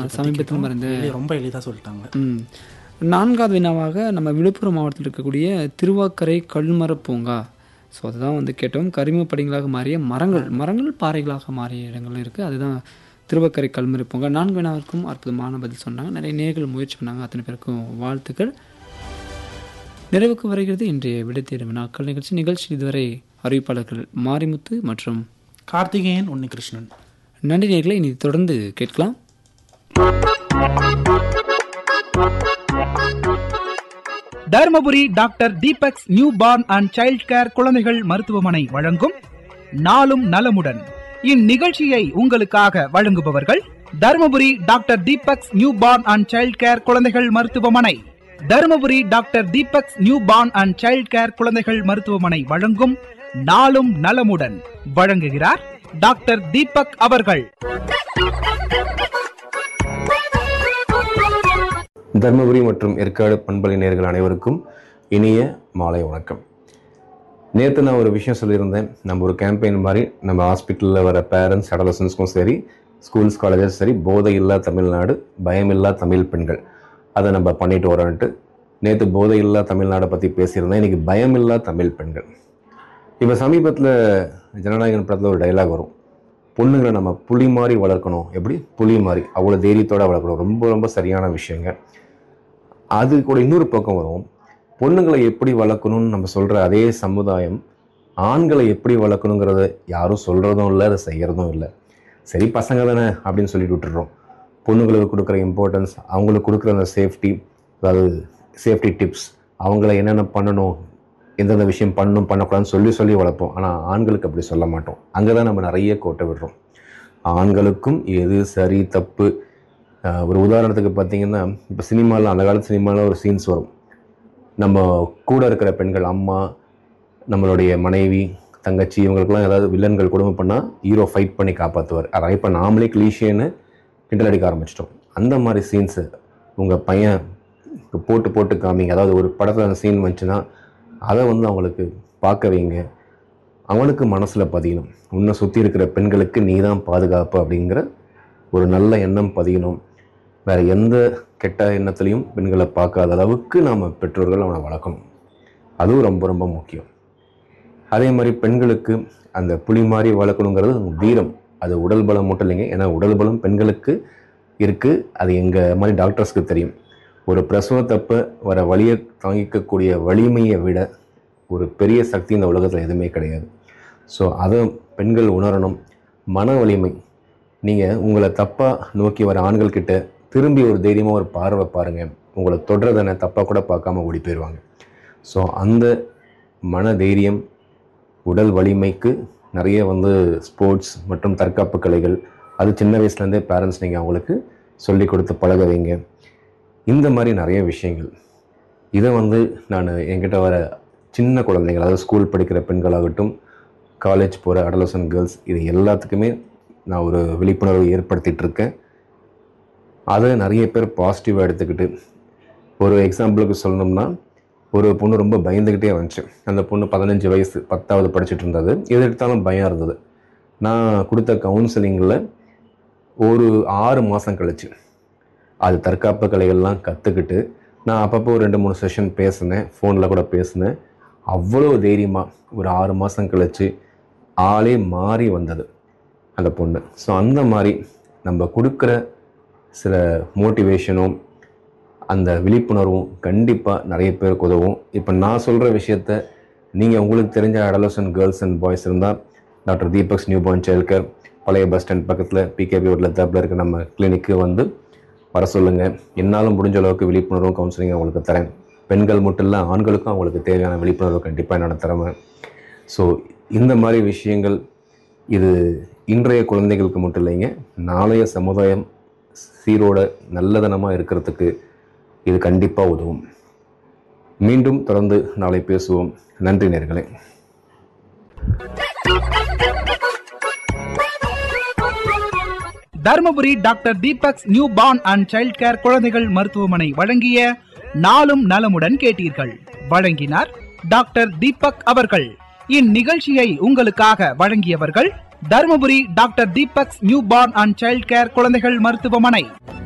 சமீபத்தில் மறைந்த எளி- ரொம்ப எளிதாக சொல்லிட்டாங்க ம் நான்காவது வினாவாக நம்ம விழுப்புரம் மாவட்டத்தில் இருக்கக்கூடிய திருவாக்கரை கல்மர பூங்கா ஸோ அதுதான் வந்து கேட்டோம் கரிம படிகளாக மாறிய மரங்கள் மரங்கள் பாறைகளாக மாறிய இடங்கள் இருக்குது அதுதான் திருவாக்கரை கல்மர பூங்கா நான்கு வினாவிற்கும் அற்புதமான பதில் சொன்னாங்க நிறைய நேர்கள் முயற்சி பண்ணாங்க அத்தனை பேருக்கும் வாழ்த்துக்கள் நிறைவுக்கு வருகிறது இன்றைய விடைத்தேடும் வினாக்கள் நிகழ்ச்சி நிகழ்ச்சி இதுவரை அறிவிப்பாளர்கள் மாரிமுத்து மற்றும் கார்த்திகேயன் உன்னிகிருஷ்ணன் நன்றி நேர்களை இனி தொடர்ந்து கேட்கலாம் Dharmapuri doctor Deepak's newborn and child care குழந்தைகள் மருத்துவமனை வழங்கும் நாளும் நலமுடன் இந்நிகழ்ச்சியை உங்களுக்காக வழங்குபவர்கள் Dharmapuri doctor Deepak's newborn and child care குழந்தைகள் மருத்துவமனை Dharmapuri doctor Deepak's newborn and child care குழந்தைகள் மருத்துவமனை வழங்கும் நாளும் நலமுடன் வழங்குகிறார் டாக்டர் தீபக் அவர்கள் தர்மபுரி மற்றும் ஏற்காடு பண்பலை நேர்கள் அனைவருக்கும் இனிய மாலை வணக்கம் நேற்று நான் ஒரு விஷயம் சொல்லியிருந்தேன் நம்ம ஒரு கேம்பெயின் மாதிரி நம்ம ஹாஸ்பிட்டலில் வர பேரண்ட்ஸ் அடலசன்ஸ்க்கும் சரி ஸ்கூல்ஸ் காலேஜஸ் சரி போதை இல்லா தமிழ்நாடு பயமில்லா தமிழ் பெண்கள் அதை நம்ம பண்ணிட்டு வரோன்ட்டு நேற்று போதை இல்லா தமிழ்நாடை பற்றி பேசியிருந்தேன் இன்னைக்கு பயமில்லா தமிழ் பெண்கள் இப்போ சமீபத்தில் ஜனநாயகன் படத்தில் ஒரு டைலாக் வரும் பொண்ணுங்களை நம்ம புலி மாதிரி வளர்க்கணும் எப்படி புலி மாதிரி அவ்வளோ தைரியத்தோட வளர்க்கணும் ரொம்ப ரொம்ப சரியான விஷயங்க அது கூட இன்னொரு பக்கம் வரும் பொண்ணுங்களை எப்படி வளர்க்கணும்னு நம்ம சொல்கிற அதே சமுதாயம் ஆண்களை எப்படி வளர்க்கணுங்கிறத யாரும் சொல்கிறதும் இல்லை அதை செய்கிறதும் இல்லை சரி பசங்க தானே அப்படின்னு சொல்லிட்டு விட்டுடுறோம் பொண்ணுங்களுக்கு கொடுக்குற இம்பார்ட்டன்ஸ் அவங்களுக்கு கொடுக்குற அந்த சேஃப்டி அதாவது சேஃப்டி டிப்ஸ் அவங்கள என்னென்ன பண்ணணும் எந்தெந்த விஷயம் பண்ணணும் பண்ணக்கூடாதுன்னு சொல்லி சொல்லி வளர்ப்போம் ஆனால் ஆண்களுக்கு அப்படி சொல்ல மாட்டோம் அங்கே தான் நம்ம நிறைய கோட்டை விடுறோம் ஆண்களுக்கும் எது சரி தப்பு ஆஹ் ஒரு உதாரணத்துக்கு பார்த்தீங்கன்னா இப்போ சினிமாவில் அந்த காலத்து சினிமாவில் ஒரு சீன்ஸ் வரும் நம்ம கூட இருக்கிற பெண்கள் அம்மா நம்மளுடைய மனைவி தங்கச்சி இவங்களுக்குலாம் ஏதாவது வில்லன்கள் கொடுமை பண்ணால் ஹீரோ ஃபைட் பண்ணி காப்பாற்றுவார் அதான் இப்போ நாமளே கிளீஷேன்னு கிண்டல் அடிக்க ஆரம்பிச்சிட்டோம் அந்த மாதிரி சீன்ஸு உங்கள் பையன் இப்ப போட்டு போட்டு காமிங்க அதாவது ஒரு படத்தில் அந்த சீன் வந்துச்சுன்னா அதை வந்து அவங்களுக்கு பார்க்க வைங்க அவனுக்கு மனசில் பதியணும் உன்னை சுற்றி இருக்கிற பெண்களுக்கு நீ தான் பாதுகாப்பு அப்படிங்கிற ஒரு நல்ல எண்ணம் பதியணும் வேறு எந்த கெட்ட எண்ணத்துலையும் பெண்களை பார்க்காத அளவுக்கு நாம் பெற்றோர்கள் அவனை வளர்க்கணும் அதுவும் ரொம்ப ரொம்ப முக்கியம் அதே மாதிரி பெண்களுக்கு அந்த புலி மாதிரி வளர்க்கணுங்கிறது வீரம் அது உடல் பலம் மட்டும் இல்லைங்க ஏன்னா உடல் பலம் பெண்களுக்கு இருக்குது அது எங்கள் மாதிரி டாக்டர்ஸ்க்கு தெரியும் ஒரு பிரசவத்தப்ப வர வலியை தாங்கிக்கக்கூடிய வலிமையை விட ஒரு பெரிய சக்தி இந்த உலகத்தில் எதுவுமே கிடையாது ஸோ அதை பெண்கள் உணரணும் மன வலிமை நீங்கள் உங்களை தப்பாக நோக்கி வர ஆண்கள் கிட்ட திரும்பி ஒரு தைரியமாக ஒரு பார்வை பாருங்கள் உங்களை தொடுறதனை தப்பாக கூட பார்க்காம ஓடி போயிடுவாங்க ஸோ அந்த மன தைரியம் உடல் வலிமைக்கு நிறைய வந்து ஸ்போர்ட்ஸ் மற்றும் தற்காப்பு கலைகள் அது சின்ன வயசுலேருந்தே பேரண்ட்ஸ் நீங்கள் அவங்களுக்கு சொல்லி கொடுத்து பழக வைங்க இந்த மாதிரி நிறைய விஷயங்கள் இதை வந்து நான் என்கிட்ட வர சின்ன குழந்தைகள் அதாவது ஸ்கூல் படிக்கிற பெண்களாகட்டும் காலேஜ் போகிற அடலசன் கேர்ள்ஸ் இது எல்லாத்துக்குமே நான் ஒரு விழிப்புணர்வு ஏற்படுத்திட்டு இருக்கேன் அதை நிறைய பேர் பாசிட்டிவாக எடுத்துக்கிட்டு ஒரு எக்ஸாம்பிளுக்கு சொல்லணும்னா ஒரு பொண்ணு ரொம்ப பயந்துக்கிட்டே வந்துச்சு அந்த பொண்ணு பதினஞ்சு வயசு பத்தாவது படிச்சுட்டு இருந்தது எது எடுத்தாலும் பயம் இருந்தது நான் கொடுத்த கவுன்சிலிங்கில் ஒரு ஆறு மாதம் கழிச்சு அது தற்காப்பு கலைகள்லாம் கற்றுக்கிட்டு நான் அப்பப்போ ஒரு ரெண்டு மூணு செஷன் பேசினேன் ஃபோனில் கூட பேசினேன் அவ்வளோ தைரியமாக ஒரு ஆறு மாதம் கழிச்சு ஆளே மாறி வந்தது அந்த பொண்ணு ஸோ அந்த மாதிரி நம்ம கொடுக்குற சில மோட்டிவேஷனும் அந்த விழிப்புணர்வும் கண்டிப்பாக நிறைய பேருக்கு உதவும் இப்போ நான் சொல்கிற விஷயத்த நீங்கள் உங்களுக்கு தெரிஞ்ச அடலசன் கேர்ள்ஸ் அண்ட் பாய்ஸ் இருந்தால் doctor Deepak's newborn child care பழைய பஸ் ஸ்டாண்ட் பக்கத்தில் பிகேபி ரோட்டில் தப்பில் இருக்க நம்ம கிளினிக்கு வந்து வர சொல்லுங்கள் என்னாலும் முடிஞ்ச அளவுக்கு விழிப்புணர்வும் கவுன்சிலிங் உங்களுக்கு தரேன் பெண்கள் மட்டும் இல்லை ஆண்களுக்கும் அவங்களுக்கு தேவையான விழிப்புணர்வு கண்டிப்பாக என்னோட திறமை ஸோ இந்த மாதிரி விஷயங்கள் இது இன்றைய குழந்தைகளுக்கு மட்டும் இல்லைங்க நாளைய சமுதாயம் சீரோட நல்லதனமாக இருக்கிறதுக்கு இது கண்டிப்பாக உதவும் மீண்டும் தொடர்ந்து நாளை பேசுவோம் நன்றி நேர்களே Dharmapuri doctor Deepak's newborn and child care குழந்தைகள் மருத்துவமனை வழங்கிய நாளும் நலமுடன் கேட்டீர்கள் வழங்கினார் டாக்டர் தீபக் அவர்கள் இந்நிகழ்ச்சியை உங்களுக்காக வழங்கியவர்கள் Dharmapuri doctor Deepak's newborn and child care குழந்தைகள் மருத்துவமனை